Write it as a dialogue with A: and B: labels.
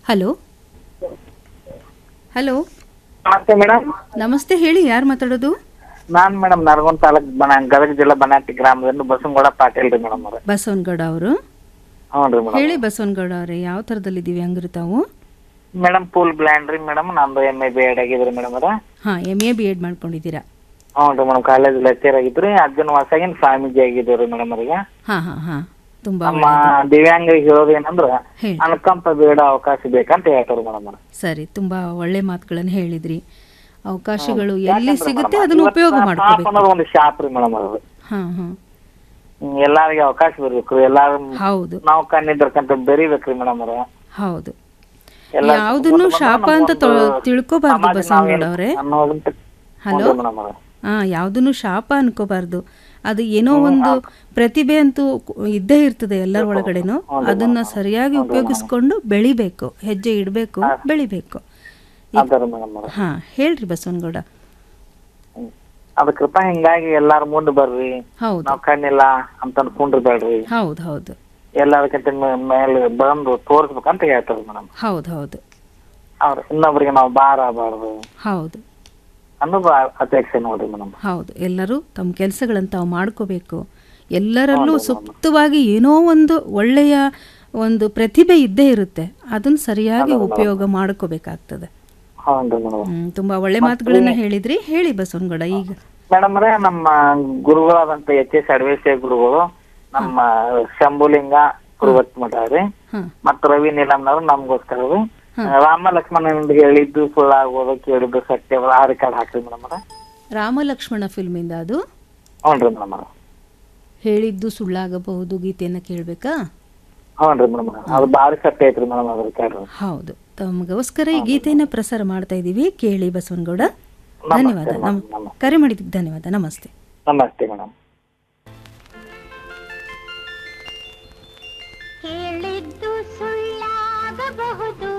A: hello hello
B: ನಮಸ್ತೆ madam
A: ನಮಸ್ತೆ ಹೇಳಿ ಯಾರು ಮಾತಾಡೋದು
B: ನಾನ್ ಮೇಡಮ್ ನರಗುಂದ ತಾಲೂಕ್ ಬನ ಗದಗ ಜಿಲ್ಲಾ ಬನಾಟಿ ಗ್ರಾಮದಿಂದ ಬಸವನಗೌಡ ಪಾಟೀಲ್ ರೀ ಮೇಡಮ್ ಅವ್ರ
A: ಬಸವನಗೌಡ ಅವರು
B: ಹ್ಞೂ ರೀ ಮೇಡಮ್
A: ಹೇಳಿ ಬಸವನಗೌಡ ಅವರೇ ಯಾವ ಥರದಲ್ಲಿ ದಿವ್ಯಾಂಗರು ತಾವು
B: ಮೇಡಮ್ ಫುಲ್ ಬ್ಲ್ಯಾಂಡ್ ರೀ ಮೇಡಮ್ ನಂದು ಎಮ್ ಎ ಬಿ ಎಡ್ ಆಗಿದ್ರಿ ಮೇಡಮ್ ಅವ್ರ
A: ಹಾಂ ಎಮ್ ಎ ಬಿ ಎಡ್ ಮಾಡ್ಕೊಂಡಿದ್ದೀರಾ
B: ಹ್ಞೂ ರೀ ಮೇಡಮ್ ಕಾಲೇಜ್ ಲೆಕ್ಚರ್ ಆಗಿದ್ರಿ ಅರ್ಜುನ್ ವಾಸಾಗಿನ್ ಸ್ವಾಮೀಜಿ ಆಗಿದ್ವಿ ರೀ ಮೇಡಮ್ ಅವ್ರಿಗೆ
A: ಹಾಂ ಹಾಂ ಹಾಂ ತುಂಬ
B: ನಮ್ಮ ದಿವ್ಯಾಂಗರಿಗೆ ಹೇಳೋದು ಏನಂದ್ರ
A: ಹೇಳಿ
B: ಅನುಕಂಪ ಬೇಡ ಅವಕಾಶ ಬೇಕಂತ ಹೇಳ್ತಾರೆ ಮೇಡಮ್ ಅವ್ರ
A: ಸರಿ ತುಂಬ ಒಳ್ಳೆ ಮಾತುಗಳನ್ನು ಹೇಳಿದ್ರಿ ಅವಕಾಶಗಳು ಎಲ್ಲಿ ಸಿಗುತ್ತೆ ಅದನ್ನು ಉಪಯೋಗ ಮಾಡ್ಕೋಬೇಕು
B: ಅನ್ನೋದು ಒಂದು ಶಾಪ್ ರೀ ಮೇಡಮ್ ಅವ್ರದ್ದು
A: ಹಾಂ ಹಾಂ
B: ಹ್ಮ್, ಎಲ್ಲಾರಿಗೆ ಅವಕಾಶ ಬರ್ಬೇಕು ರೀ ಎಲ್ಲಾರು
A: ಹೌದು
B: ನಾವು ಕಣ್ಣಿದ್ದರ್ಕಂತ ಬೆರಿಬೇಕ್ರಿ ಮೇಡಮ್ ಅವ್ರ
A: ಹೌದು
B: ಎಲ್ಲ
A: ಯಾವುದನ್ನು ಶಾಪ ಅಂತ ತೊ- ತಿಳ್ಕೊಬಾರ್ದು ಬಸವನಗೌಡ ಅವರೇ
B: ಅನ್ನೋದಂತ
A: ಹಲೋ
B: ಮೇಡಮ್ ಅವ್ರ
A: ಹಾಂ ಯಾವುದನ್ನು ಶಾಪ ಅನ್ಕೋಬಾರ್ದು ಅದು ಏನೋ ಒಂದು ಪ್ರತಿಭೆ ಅಂತೂ ಕು- ಇದ್ದೇ ಇರ್ತದೆ ಎಲ್ಲರ ಒಳಗಡೆನೂ ಅದನ್ನ ಸರಿಯಾಗಿ ಉಪಯೋಗಿಸ್ಕೊಂಡು ಬೆಳಿಬೇಕು ಹೆಜ್ಜೆ ಇಡಬೇಕು ಬೆಳಿಬೇಕು
B: ಅದಾರ ಮೇಡಮ್ ಅವ್ರ
A: ಹಾಂ ಹೇಳ್ರಿ ಬಸವನಗೌಡ
B: ಅದ ಕೃಪಾ ಹಿಂಗಾಗಿ ಎಲ್ಲಾರು ಮುಂದ್ ಬರ್ರಿ
A: ಹೌದು
B: ನಾವ್ ಕಣ್ಣಿಲ್ಲ ಅಂತ ಅನ್ಕೊಂಡ್ರಿ ಬೇಡ್ರಿ
A: ಹೌದು ಹೌದು
B: ಎಲ್ಲದಕ್ಕಿಂತ ಮೇ- ಮೇಲೆ ಬಂದು ತೋರಿಸ್ಬೇಕಂತ ಹೇಳ್ತಾರೆ ಮೇಡಮ್
A: ಹೌದು ಹೌದು
B: ಅವ್ರ ಇನ್ನೊಬ್ರಿಗೆ ನಾವು ಬಾರ ಆಗಬಾರ್ದು
A: ಹೌದು
B: ಅನ್ನೋದು ಆ- ಅಪೇಕ್ಷೆ ನೋಡ್ರಿ ಮೇಡಮ್
A: ಹೌದು ಎಲ್ಲರೂ ತಮ್ಮ ಕೆಲಸಗಳನ್ನು ತಾವು ಮಾಡ್ಕೋಬೇಕು ಎಲ್ಲರಲ್ಲೂ ಸೂಕ್ತವಾಗಿ ಏನೋ ಒಂದು ಒಳ್ಳೆಯ ಒಂದು ಪ್ರತಿಭೆ ಇದ್ದೇ ಇರುತ್ತೆ ಅದನ್ನು ಸರಿಯಾಗಿ ಉಪಯೋಗ ಮಾಡ್ಕೋಬೇಕಾಗ್ತದೆ
B: ಹೌನ್ರಿ ಮೇಡಮ್
A: ಹ್ಮ್, ತುಂಬಾ ಒಳ್ಳೆ ಮಾತುಗಳನ್ನ ಹೇಳಿದ್ರಿ ಹೇಳಿ ಬಸವನಗೌಡ ಈಗ
B: ಮೇಡಮ್ ರೇ ನಮ್ಮ ಗುರುಗಳಾದಂತ ಎಚ್ ಎಸ್ ಅಡವೇಶ್ವರ ಗುರುಗಳು ನಮ್ಮ ಶಂಭುಲಿಂಗ ಕುರುವತ್ ಮಠ ರೀ
A: ಹಾಂ
B: ಮತ್ತ ರವಿ ನೀಲಮ್ನವ್ರು ನಮ್ಗೋಸ್ಕರ ರೀ ರಾಮ ಲಕ್ಷ್ಮಣನಿಂದ ಹೇಳಿದ್ದು ಸುಳ್ಳಾಗೋದು ಕೇಳಿದ್ದು ಸತ್ಯ ಆ ರೆಕಾರ್ಡ್ ಹಾಕ್ರಿ ಮೇಡಮ್ ಅವ್ರ
A: ರಾಮ ಲಕ್ಷ್ಮಣ ಫಿಲ್ಮಿಂದ ಅದು
B: ಹ್ಞೂನ್ರಿ ಮೇಡಮ್ ಅವ್ರ
A: ಹೇಳಿದ್ದು ಸುಳ್ಳಾಗಬಹುದು ಗೀತೆಯನ್ನು ಕೇಳಬೇಕಾ
B: ಹ್ಞೂನ್ರಿ ಮೇಡಮ್ ಅದು ಭಾರಿ ಸತ್ಯ ಐತ್ರಿ ಮೇಡಮ್ ಅದ್ರ ರೆಕಾರ್ಡ್
A: ಹೌದು ತಮಗೋಸ್ಕರ ಈ ಗೀತೆಯನ್ನು ಪ್ರಸಾರ ಮಾಡ್ತಾ ಇದ್ದೀವಿ ಕೇಳಿ ಬಸವನಗೌಡ ಧನ್ಯವಾದ ನಮ್ ಕರೆ ಮಾಡಿದ್ದಕ್ಕೆ ಧನ್ಯವಾದ ನಮಸ್ತೆ
B: ನಮಸ್ತೆ ಮೇಡಮ್
C: ಕೇಳಿದ್ದು ಸುಳ್ಳಾಗಬಹುದು